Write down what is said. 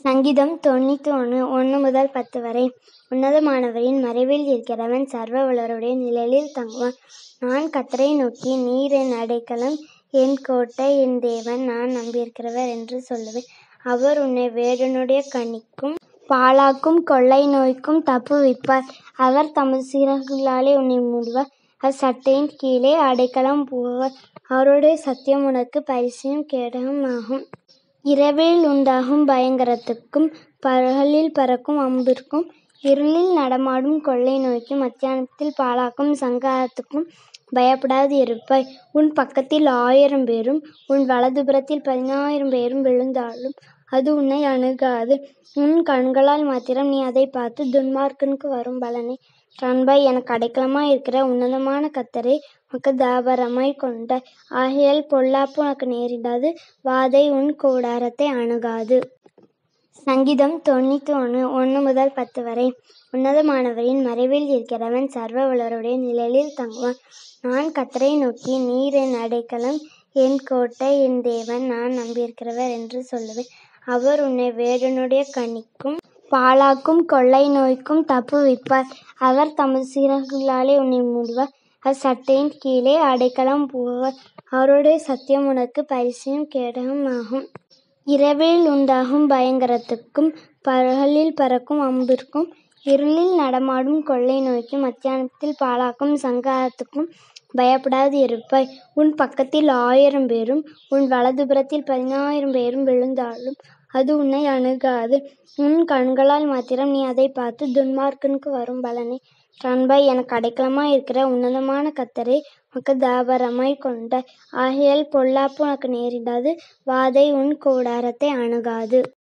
சங்கீதம் தொண்ணூத்தி ஒன்று ஒன்று முதல் பத்து வரை உன்னதமானவரின் மறைவில் இருக்கிறவன் சர்வ வல்லவருடைய நிழலில் தங்குவான் நான் கர்த்தரை நோக்கி நீர் என் அடைக்கலம் என் கோட்டை என் தேவன் நான் நம்பியிருக்கிறவர் என்று சொல்லுவேன் அவர் உன்னை வேடனுடைய கண்ணிக்கும் பாழாக்கும் கொள்ளை நோய்க்கும் தப்புவிப்பார் அவர் தமது சிறகுகளாலே உன்னை மூடுவார் அவர் சட்டையின் கீழே அடைக்கலம் புகுவார் அவருடைய சத்தியம் உனக்கு பரிசையும் கேடகம் ஆகும் இரவில் உண்டாகும் பயங்கரத்துக்கும் பகலில் பறக்கும் அம்பிற்கும் இருளில் நடமாடும் கொள்ளை நோய்க்கும் மத்தியானத்தில் பாழாக்கும் சங்காரத்துக்கும் பயப்படாது இருப்பாய் உன் பக்கத்தில் ஆயிரம் பேரும் உன் வலதுபுறத்தில் பதினாயிரம் பேரும் விழுந்தாலும் அது உன்னை அணுகாது உன் கண்களால் மாத்திரம் நீ அதை பார்த்து துன்மார்க்கனுக்கு வரும் பலனை காண்பாய் எனக்கு அடைக்கலமாய் இருக்கிற உன்னதமான கத்தரை உனக்கு தாபரமாய் கொண்ட ஆகையால் பொல்லாப்பு உனக்கு நேரிடாது வாதை உன் கூடாரத்தை அணுகாது சங்கீதம் தொண்ணூத்தி ஒன்று ஒன்று முதல் பத்து வரை உன்னதமானவரின் மறைவில் இருக்கிறவன் சர்வ வல்லவருடைய நிழலில் தங்குவான் நான் கர்த்தரை நோக்கி நீர் என் அடைக்கலம் என் கோட்டை என் தேவன் நான் நம்பியிருக்கிறவர் என்று சொல்லுவேன் அவர் உன்னை வேடனுடைய கண்ணிக்கும் பாழாக்கும் கொள்ளை நோய்க்கும் தப்புவிப்பார் அவர் தமது சிறகுகளாலே உன்னை மூடுவார் அவர் சட்டையின் கீழே அடைக்கலம் புகுவார் அவருடைய சத்தியம் உனக்கு பரிசையும் கேடகம் ஆகும் இரவில் உண்டாகும் பயங்கரத்துக்கும் பகலில் பறக்கும் அம்பிற்கும் இருளில் நடமாடும் கொள்ளை நோய்க்கும் மத்தியானத்தில் பாழாக்கும் சங்காரத்துக்கும் பயப்படாது இருப்பாய் உன் பக்கத்தில் ஆயிரம் பேரும் உன் வலதுபுறத்தில் பதினாயிரம் பேரும் விழுந்தாலும் அது உன்னை அணுகாது உன் கண்களால் மாத்திரம் நீ அதை பார்த்து துன்மார்க்கனுக்கு வரும் பலனை காண்பாய் எனக்கு அடைக்கலமாய் இருக்கிற உன்னதமான கத்தரை உனக்கு தாபரமாய் கொண்ட ஆகையால் பொல்லாப்பு உனக்கு நேரிடாது வாதை உன் கூடாரத்தை அணுகாது